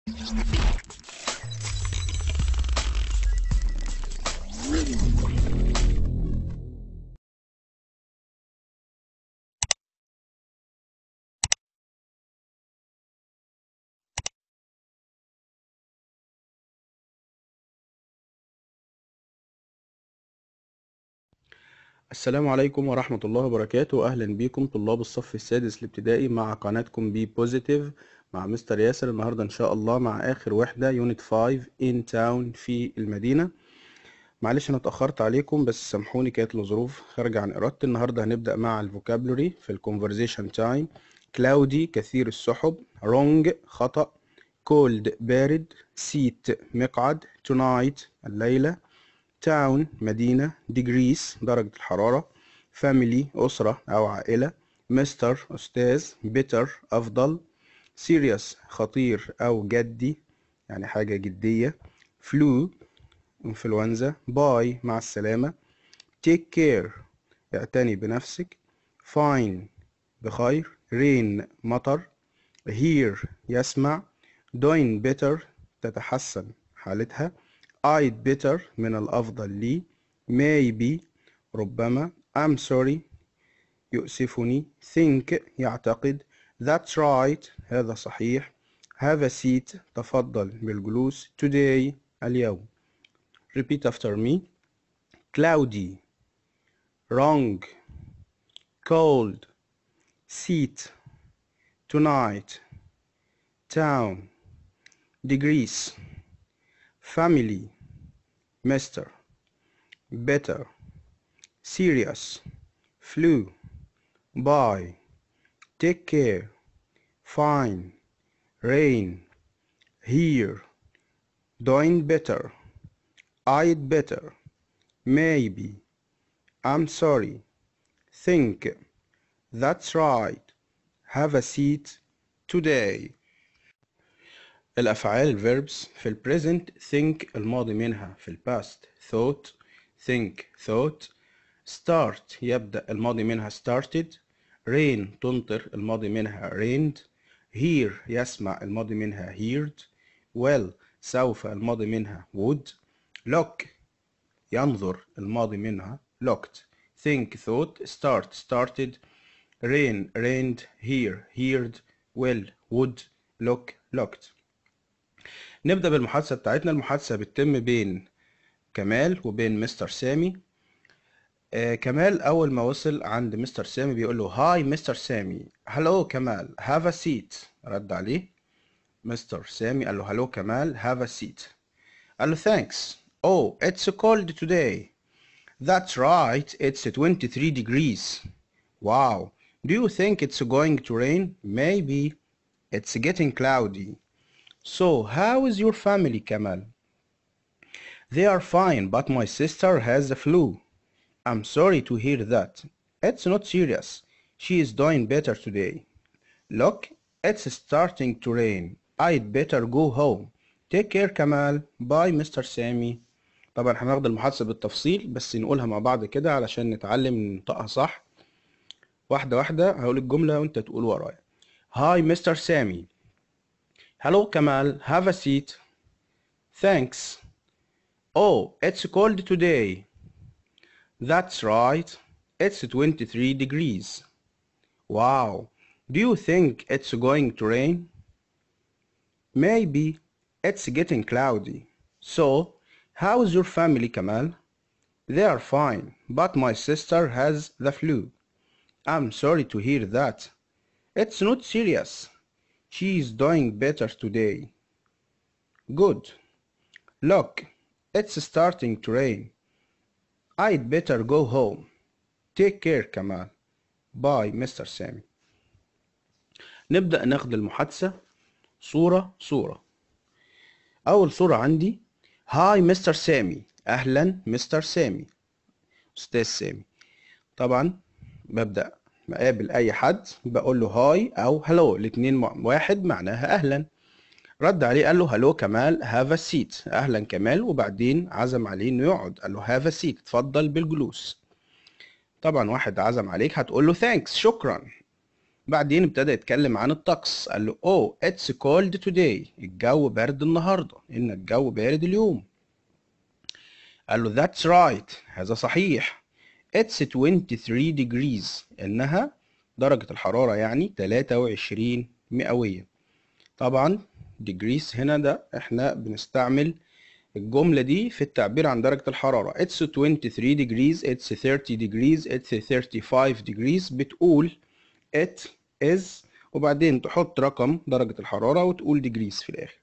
السلام عليكم ورحمة الله وبركاته أهلا بكم طلاب الصف السادس الابتدائي مع قناتكم بي بوزيتيف مع مستر ياسر النهاردة إن شاء الله مع آخر وحدة يونت 5 in town في المدينة معلش أنا اتأخرت عليكم بس سامحوني كانت لظروف خارجة عن إرادتي النهاردة هنبدأ مع الفوكابلوري في الكونفرزيشن تايم cloudy كثير السحب wrong خطأ cold بارد seat مقعد tonight الليلة town مدينة degrees درجة الحرارة family أسرة أو عائلة مستر أستاذ better أفضل serious خطير أو جدي يعني حاجة جدية flu إنفلونزا باي مع السلامة take care اعتني بنفسك fine بخير rain مطر hear يسمع doing better تتحسن حالتها I'd better من الأفضل لي maybe ربما I'm sorry يؤسفني think يعتقد that's right هذا صحيح have a seat تفضل بالجلوس today اليوم repeat after me cloudy wrong cold seat tonight town degrees family Mr. better serious flu buy take care fine rain here doing better I'd better maybe I'm sorry think that's right have a seat today الأفعال verbs في ال present think الماضي منها في ال past thought think thought start يبدأ الماضي منها started rain تمطر الماضي منها rained hear يسمع الماضي منها heard well سوف الماضي منها would look ينظر الماضي منها looked think thought start started rain rained hear heard well would look looked نبدأ بالمحادثة بتاعتنا المحادثة بتتم بين كمال وبين مستر سامي آه كمال أول ما وصل عند مستر سامي بيقول له هاي مستر سامي هلو كمال هاف ا سيت رد عليه مستر سامي قال له هلو كمال هاف ا سيت قال له ثانكس Oh, it's cold today. That's right, it's 23 degrees. Wow, do you think it's going to rain? Maybe. It's getting cloudy. So, how is your family, Kamal? They are fine, but my sister has the flu. I'm sorry to hear that. It's not serious. She is doing better today. Look, it's starting to rain. I'd better go home. Take care, Kamal. Bye, Mr. Sammy. طبعا هناخد المحادثة بالتفصيل بس نقولها مع بعض كده علشان نتعلم ننطقها صح واحدة واحدة هقول الجملة وانت تقول ورايا Hi Mr. Sammy Hello Kamal have a seat Thanks Oh it's cold today That's right It's 23 degrees Wow Do you think it's going to rain? Maybe It's getting cloudy So How's your family, Kamal? They are fine, but my sister has the flu. I'm sorry to hear that. It's not serious. She is doing better today. Good. Look, it's starting to rain. I'd better go home. Take care, Kamal. Bye, Mr. Sammy. نبدأ ناخد المحادثة صورة صورة. أول صورة عندي هاي مستر سامي اهلا مستر سامي استاذ سامي طبعا ببدا بقابل اي حد بقول له هاي او هلو الاتنين واحد معناها اهلا رد عليه قال له هلو كمال هاف ا سيت اهلا كمال وبعدين عزم عليه انه يقعد قال له هاف ا سيت اتفضل بالجلوس طبعا واحد عزم عليك هتقول له ثانكس شكرا بعدين ابتدى يتكلم عن الطقس قال له oh it's cold today الجو برد النهارده ان الجو بارد اليوم قال له that's right هذا صحيح it's 23 degrees انها درجة الحرارة يعني 23 مئوية طبعا degrees هنا ده احنا بنستعمل الجملة دي في التعبير عن درجة الحرارة it's 23 degrees it's 30 degrees it's 35 degrees بتقول it is وبعدين تحط رقم درجة الحرارة وتقول degrees في الآخر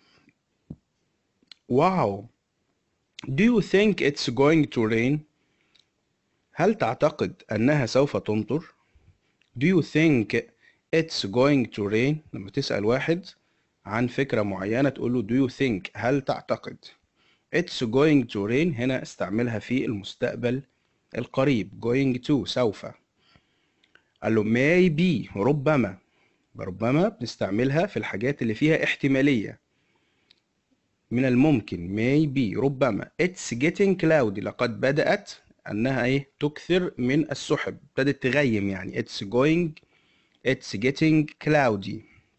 واو do you think it's going to rain هل تعتقد أنها سوف تمطر do you think it's going to rain لما تسأل واحد عن فكرة معينة تقول له do you think هل تعتقد it's going to rain هنا استعملها في المستقبل القريب going to سوف قال له maybe ربما ربما بنستعملها في الحاجات اللي فيها احتمالية من الممكن maybe ربما it's getting cloudy لقد بدأت أنها إيه تكثر من السحب ابتدت تغيم يعني it's going it's getting cloudy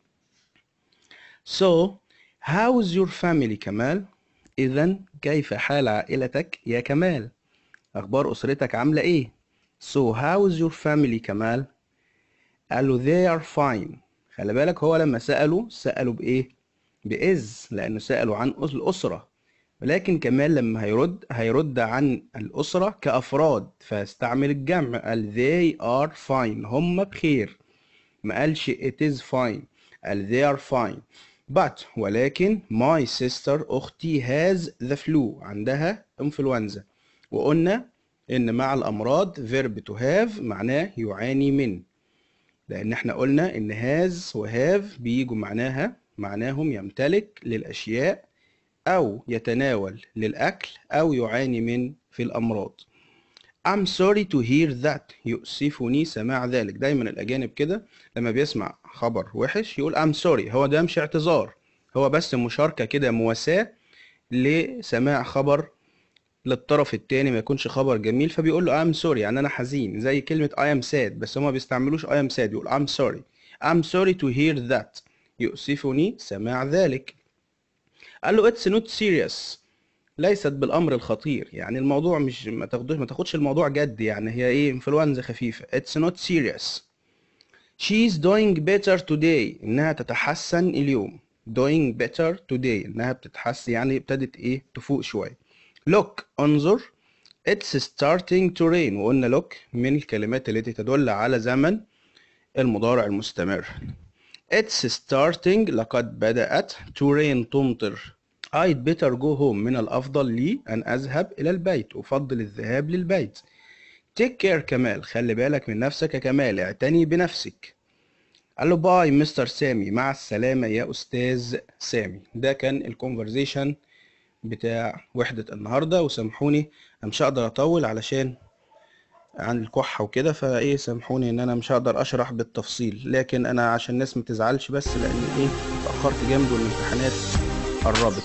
so how's your family كمال إذا كيف حال عائلتك يا كمال أخبار أسرتك عاملة إيه so how's your family كمال قال له they are fine خلي بالك هو لما سأله سأله بإيه بإز لأنه سأله عن الأسرة ولكن كمال لما هيرد هيرد عن الأسرة كأفراد فاستعمل الجمع قال they are fine هم بخير ما قالش it is fine قال they are fine but ولكن my sister أختي has the flu عندها انفلونزا وقلنا إن مع الأمراض verb to have معناه يعاني من لأن احنا قلنا إن has و have بيجوا معناها معناهم يمتلك للأشياء أو يتناول للأكل أو يعاني من في الأمراض I'm sorry to hear that يؤسفني سماع ذلك دايما الأجانب كده لما بيسمع خبر وحش يقول I'm sorry هو ده مش اعتذار هو بس مشاركة كده مواساة لسماع خبر للطرف التاني ما يكونش خبر جميل فبيقول له I'm sorry يعني أنا حزين زي كلمة I am sad بس هما بيستعملوش I am sad يقول I'm sorry I'm sorry to hear that يؤسفني سماع ذلك قال له it's not serious ليست بالامر الخطير يعني الموضوع مش ما تاخدوش ما تاخدش الموضوع جد يعني هي ايه انفلونزا خفيفه it's not serious she's doing better today انها تتحسن اليوم doing better today انها بتتحسن يعني ابتدت ايه تفوق شويه look انظر it's starting to rain وقلنا look من الكلمات التي تدل على زمن المضارع المستمر It's starting لقد بدأت to rain تمطر I'd better go home من الأفضل لي أن أذهب إلى البيت أفضل الذهاب للبيت Take care كمال خلي بالك من نفسك يا كمال اعتني بنفسك قال له باي مستر سامي مع السلامة يا أستاذ سامي ده كان الكونفرزيشن بتاع وحدة النهاردة وسامحوني أنا مش هقدر أطول علشان عن الكحة وكده فايه سامحوني ان انا مش هقدر اشرح بالتفصيل لكن انا عشان الناس ما تزعلش بس لان ايه اتأخرت جامد والامتحانات قربت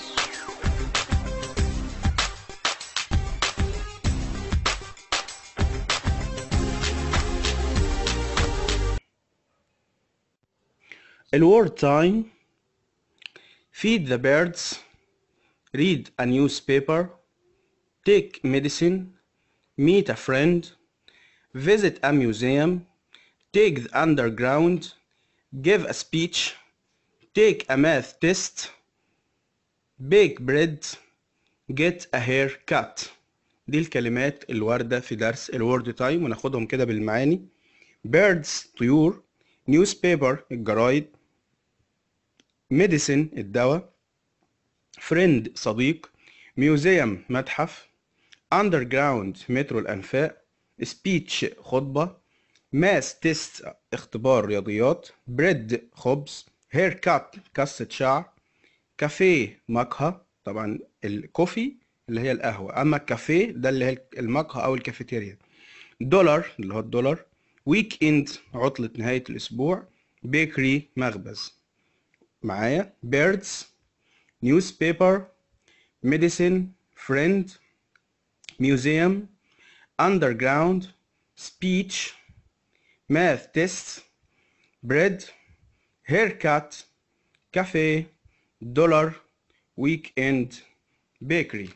الورد تايم feed the birds read a newspaper take medicine meet a friend visit a museum, take the underground, give a speech, take a math test, bake bread, get a haircut. دي الكلمات الواردة في درس الورد تايم وناخدهم كده بالمعاني birds طيور newspaper الجرايد medicine الدواء friend صديق museum متحف underground مترو الأنفاق speech خطبة math test اختبار رياضيات bread خبز hair cut قصة شعر كافيه مقهى طبعا الكوفي اللي هي القهوة أما الكافيه ده اللي هي المقهى أو الكافيتيريا دولار اللي هو الدولار ويك اند عطلة نهاية الأسبوع بيكري مخبز معايا birds newspaper medicine friend museum underground speech math test bread haircut cafe dollar weekend bakery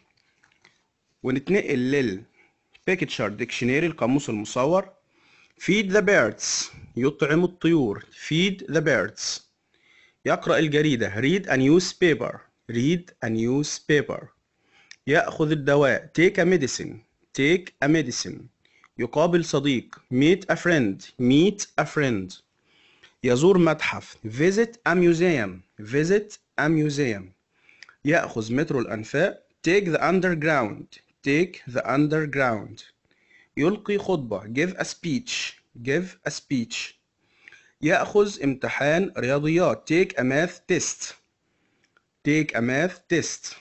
ونتنقل لل picture dictionary القاموس المصور feed the birds يطعم الطيور feed the birds يقرأ الجريدة read a newspaper read a newspaper يأخذ الدواء take a medicine take a medicine يقابل صديق meet a friend meet a friend يزور متحف visit a museum visit a museum يأخذ مترو الأنفاق take the underground take the underground يلقي خطبة give a speech give a speech يأخذ امتحان رياضيات take a math test take a math test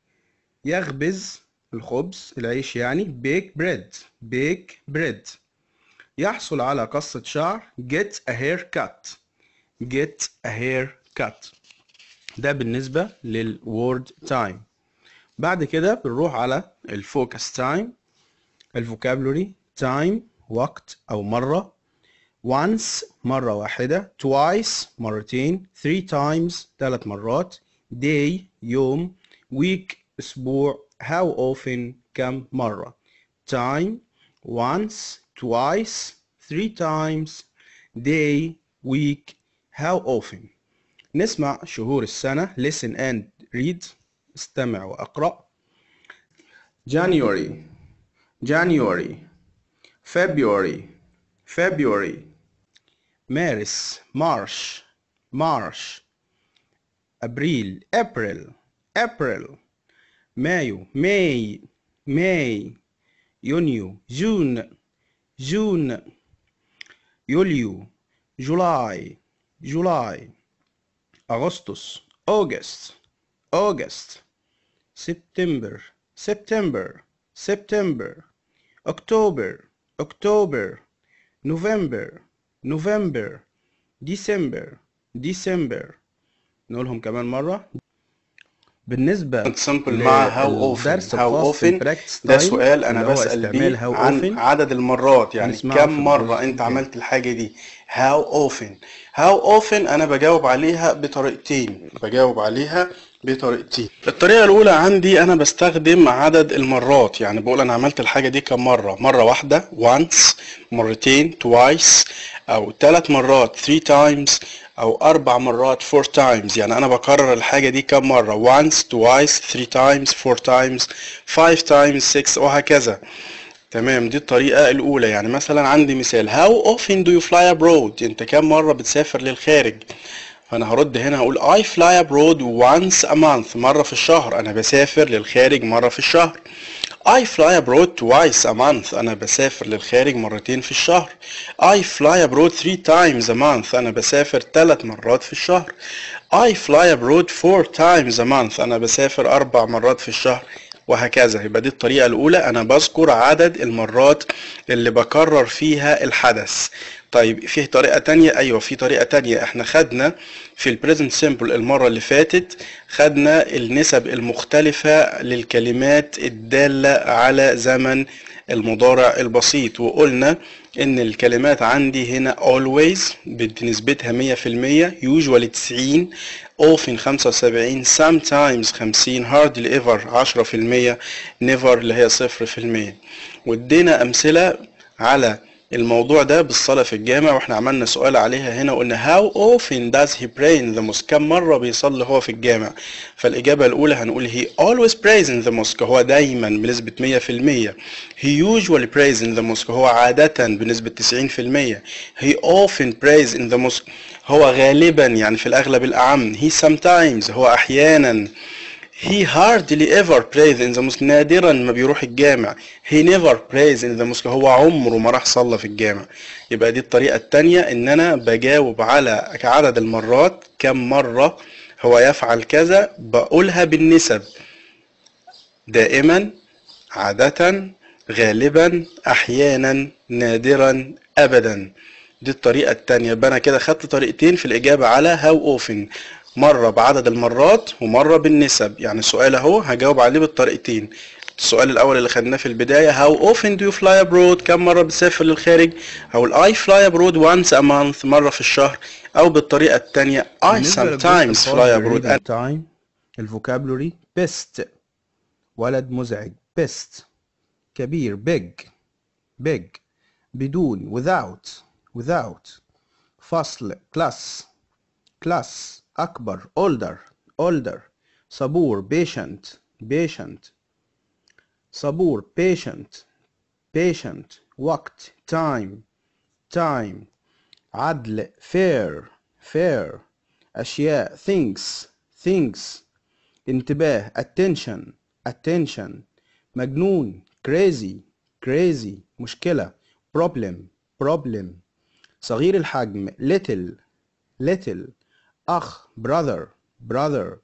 يخبز الخبز العيش يعني bake bread bake bread يحصل على قصة شعر get a haircut get a haircut ده بالنسبة للword time بعد كده بنروح على الفوكس time الفوكابلوري time وقت أو مرة once مرة واحدة twice مرتين three times ثلاث مرات day يوم week أسبوع how often كم مرة time once twice three times day week how often نسمع شهور السنة listen and read استمع وأقرأ January January February February مارس March March أبريل April April مايو May May يونيو June June يوليو July July أغسطس August August September September September October October November November December December نقولهم كمان مرة بالنسبة example مع how often للدرس how الخاص often بالpractice ده time سؤال انا اللي هو بسأل استعمال بيه how عن often عدد المرات يعني هنسمعه في كم مرة الدرس انت الجاي. عملت الحاجة دي how often how often انا بجاوب عليها بطريقتين بجاوب عليها بطريقتين الطريقة الأولى عندي أنا بستخدم عدد المرات يعني بقول أنا عملت الحاجة دي كم مرة مرة واحدة once مرتين twice أو ثلاث مرات three times أو أربع مرات four times يعني أنا بكرر الحاجة دي كم مرة once twice three times four times five times six وهكذا تمام دي الطريقة الأولى يعني مثلا عندي مثال How often do you fly abroad أنت كم مرة بتسافر للخارج فأنا هرد هنا هقول I fly abroad once a month مرة في الشهر أنا بسافر للخارج مرة في الشهر I fly abroad twice a month أنا بسافر للخارج مرتين في الشهر I fly abroad three times a month أنا بسافر ثلاث مرات في الشهر I fly abroad four times a month أنا بسافر أربع مرات في الشهر وهكذا يبقى دي الطريقة الأولى أنا بذكر عدد المرات اللي بكرر فيها الحدث طيب فيه طريقة تانية أيوة في طريقة تانية احنا خدنا في البريزنت سيمبل المرة اللي فاتت خدنا النسب المختلفة للكلمات الدالة على زمن المضارع البسيط وقلنا ان الكلمات عندي هنا always بنسبتها مية في المية usually 90 often 75 sometimes 50 hardly ever 10 في المية never اللي هي صفر في المية وادينا امثلة على الموضوع ده بالصلاة في الجامع واحنا عملنا سؤال عليها هنا وقلنا how often does he pray in the mosque كم مرة بيصلي هو في الجامع فالإجابة الأولى هنقول he always prays in the mosque هو دايما بنسبة 100% he usually prays in the mosque هو عادة بنسبة 90% he often prays in the mosque هو غالبا يعني في الأغلب الأعم he sometimes هو أحيانا He hardly ever prays in the mosque نادرا ما بيروح الجامع he never prays in the mosque هو عمره ما راح صلى في الجامع يبقى دي الطريقة التانية ان انا بجاوب على عدد المرات كم مرة هو يفعل كذا بقولها بالنسب دائما عادة غالبا احيانا نادرا ابدا دي الطريقة التانية يبقى انا كده خدت طريقتين في الاجابة على how often مرة بعدد المرات ومرة بالنسب يعني السؤال اهو هجاوب عليه بالطريقتين السؤال الأول اللي خدناه في البداية How often do you fly abroad كم مرة بتسافر للخارج أو I fly abroad once a month مرة في الشهر أو بالطريقة التانية I بالنسبة للجزء sometimes الخاص fly بالreading abroad time الفوكابلوري best ولد مزعج best كبير big big بدون without without فصل class class أكبر older older صبور patient patient صبور patient patient وقت time time عدل fair fair أشياء things things انتباه attention attention مجنون crazy crazy مشكلة problem problem صغير الحجم little little أخ brother brother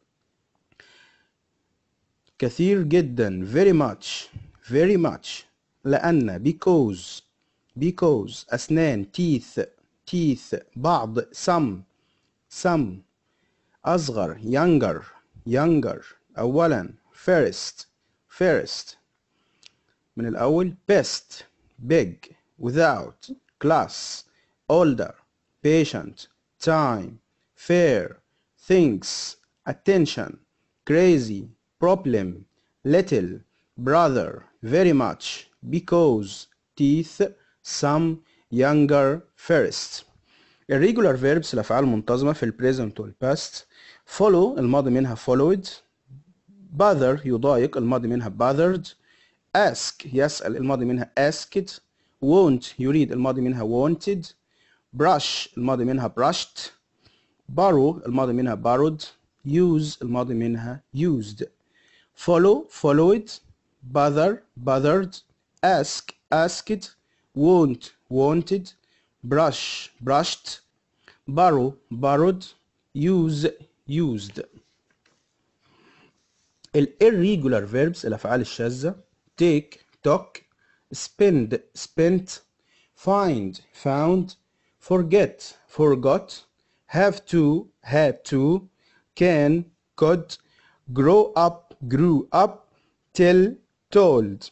كثير جدا very much very much لأن because because أسنان teeth teeth بعض some some أصغر younger younger أولا first first من الأول best big without class older patient time fair things attention crazy problem little brother very much because teeth some younger first irregular verbs الأفعال المنتظمة في البريزنت والباست follow الماضي منها followed bother يضايق الماضي منها bothered ask يسأل الماضي منها asked want يريد الماضي منها wanted brush الماضي منها brushed borrow الماضي منها borrowed use الماضي منها used follow followed bother bothered ask asked want wanted brush brushed borrow borrowed use used ال irregular verbs الأفعال الشاذة take took spend spent find found forget forgot have to had to can could grow up grew up tell told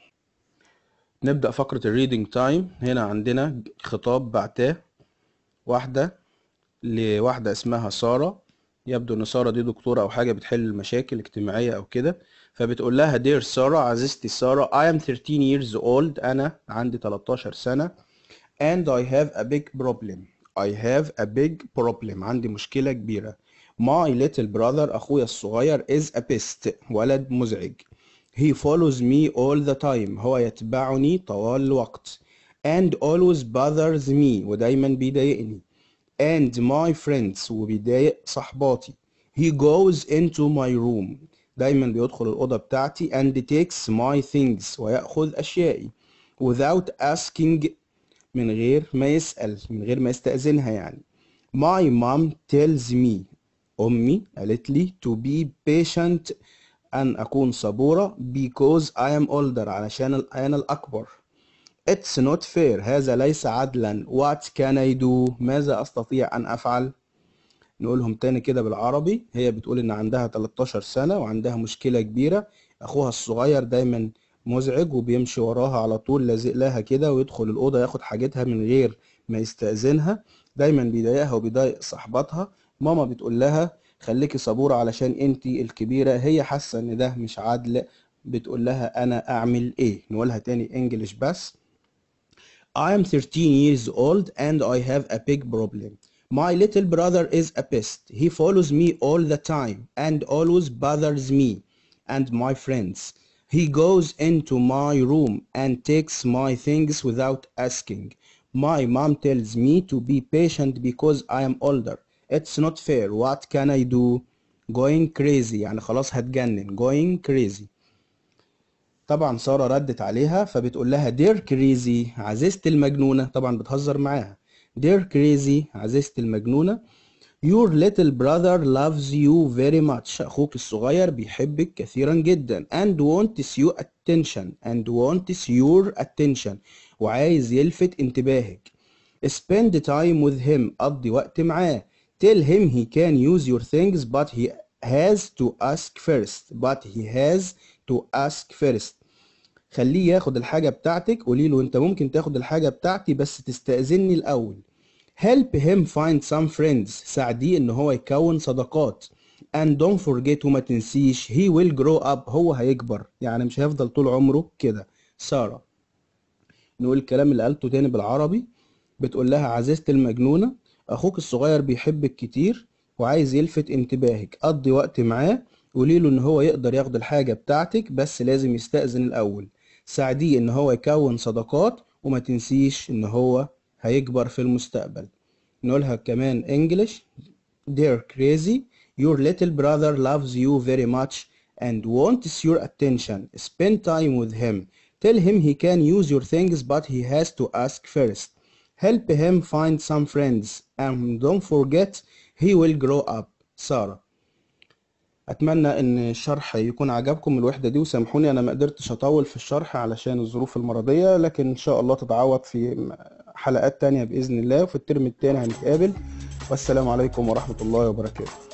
نبدأ فقرة الريدنج تايم هنا عندنا خطاب بعتاه واحدة لواحدة اسمها سارة يبدو ان سارة دي دكتورة او حاجة بتحل مشاكل اجتماعية او كده فبتقول لها dear سارة عزيزتي سارة I am 13 years old انا عندي 13 سنة and I have a big problem I have a big problem عندي مشكلة كبيرة my little brother اخويا الصغير is a pest ولد مزعج he follows me all the time هو يتبعني طوال الوقت and always bothers me ودايما بيضايقني and my friends وبيضايق صحباتي he goes into my room دايما بيدخل الأوضة بتاعتي and takes my things ويأخذ أشيائي without asking من غير ما يسأل من غير ما يستأذنها يعني my mom tells me أمي قالت لي to be patient أن أكون صبورة because I am older علشان أنا الأكبر It's not fair هذا ليس عدلا What can I do ماذا أستطيع أن أفعل نقولهم تاني كده بالعربي هي بتقول إن عندها 13 سنة وعندها مشكلة كبيرة أخوها الصغير دايما مزعج وبيمشي وراها على طول لازق لها كده ويدخل الأوضة ياخد حاجتها من غير ما يستأذنها دايما بيضايقها وبيضايق صاحباتها ماما بتقول لها خليكي صبورة علشان انتي الكبيرة هي حاسة ان ده مش عدل بتقول لها انا اعمل ايه نقولها تاني انجلش بس I am 13 years old and I have a big problem. My little brother is a pest. He follows me all the time and always bothers me and my friends. He goes into my room and takes my things without asking. My mom tells me to be patient because I am older. It's not fair. What can I do? Going crazy يعني خلاص هتجنن. Going crazy. طبعا سارة ردت عليها فبتقول لها دير كريزي عزيزتي المجنونة طبعا بتهزر معاها دير كريزي عزيزتي المجنونة Your little brother loves you very much أخوك الصغير بيحبك كثيرا جدا and wants your attention and wants your attention وعايز يلفت انتباهك Spend time with him قضي وقت معاه Tell him he can use your things but he has to ask first but he has to ask first خليه ياخد الحاجة بتاعتك قولي له انت ممكن تاخد الحاجة بتاعتي بس تستأذني الأول help him find some friends ساعديه ان هو يكون صداقات and don't forget وما تنسيش he will grow up هو هيكبر يعني مش هيفضل طول عمره كده سارة نقول الكلام اللي قالته تاني بالعربي بتقول لها عزيزتي المجنونة أخوك الصغير بيحبك كتير وعايز يلفت انتباهك قضي وقت معاه قولي له إن هو يقدر ياخد الحاجة بتاعتك بس لازم يستأذن الأول ساعديه إن هو يكون صداقات وما تنسيش إن هو هيكبر في المستقبل نقولها كمان English Dear crazy Your little brother loves you very much and wants your attention. Spend time with him. Tell him he can use your things but he has to ask first. Help him find some friends and don't forget he will grow up. سارة أتمنى إن الشرح يكون عجبكم الوحدة دي وسامحوني أنا ما قدرتش أطول في الشرح علشان الظروف المرضية لكن إن شاء الله تتعوض في حلقات تانية بإذن الله وفي الترم التاني هنتقابل والسلام عليكم ورحمة الله وبركاته